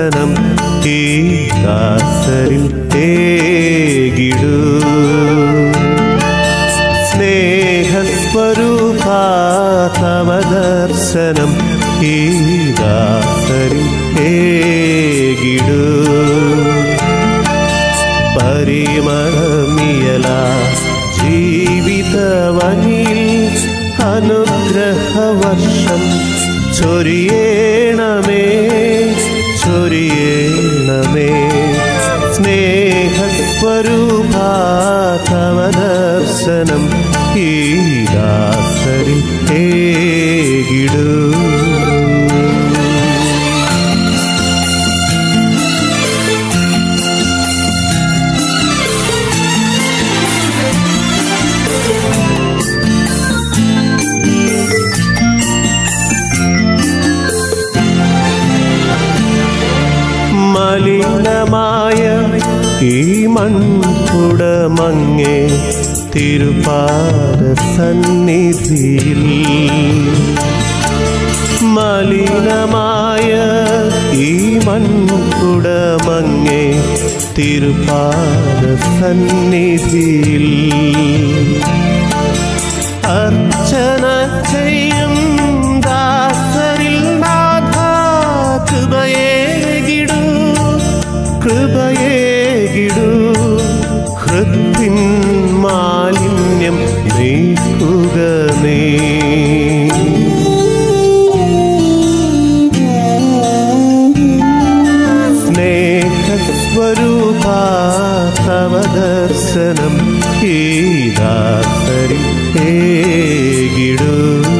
ദർശനം ഈ ദാസരിൽ തേകിടൂ സ്നേഹസ്വരൂപാ തവ ദർശനം ഈ ദാസരിൽ തേകിടൂ പരിമളമിയല ജീവിതവനിൽ അനുഗ്രഹവർഷം ചൊരിയേണമേ ചൊരിയേണമേ സ്നേഹസ്വരൂപാ തവ ദർശനം ഈ ദാസരിൽ തേകിടൂ മലിനമായ ഈ മൺകുടമങ്ങേ തിരുപാദ സന്നിധിയിൽ മലിനമായ ഈ മൺകുടമങ്ങേ തിരുപാദ സന്നിധിയിൽ അർച്ചന ചെയ്യും ദാസരിൽ നാഥ കൃപയേകിടൂ കൃപയേകിടൂ ഹൃത്തിൻ മാലിന്യം നീക്കുക നീ സ്നേഹസ്വരൂപാ തവ ദർശനം ഈ ദാസരിൽ ഏകിടൂ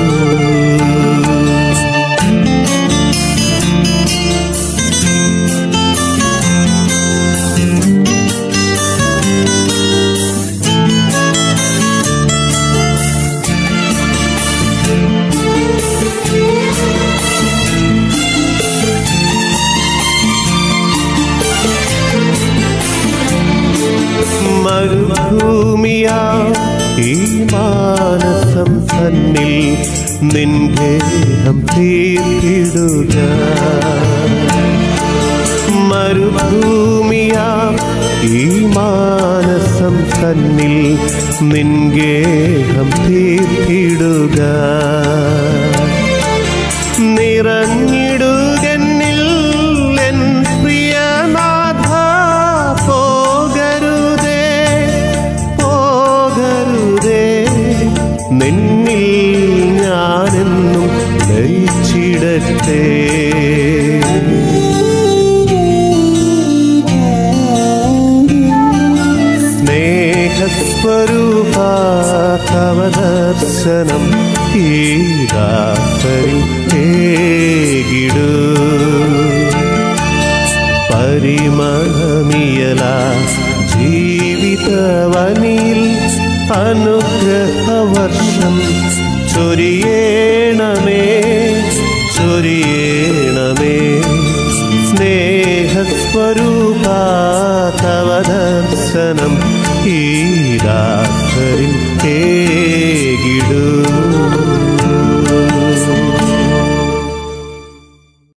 മരുഭൂമിയാ ഈ മാനസം തന്നിൽ നിൻഗേഹം തീർത്തിടുക മരുഭൂമിയാ ഈ മാനസം തന്നിൽ നിൻഗേഹം തീർത്തിടുക നിറഞ്ഞിടുകന്നിൽ എൻ പ്രിയനാഥ പോകരുതേ പോകരുതേ നിന്നിൽ ഞാനെന്നും ലയിച്ചിടട്ടെ സ്നേഹസ്വരൂപാ തവ ദർശനം ഈ ദാസരിൽ ഏകിടൂ പരിമളമിയല ജീവിതവനിൽ അനുഗ്രഹവർഷം ചൊരിയേണമേ ചൊരിയേണമേ സ്നേഹസ്വരൂപാ തവ ദർശനം ഈ ദാസരിൽ ഏകിടൂ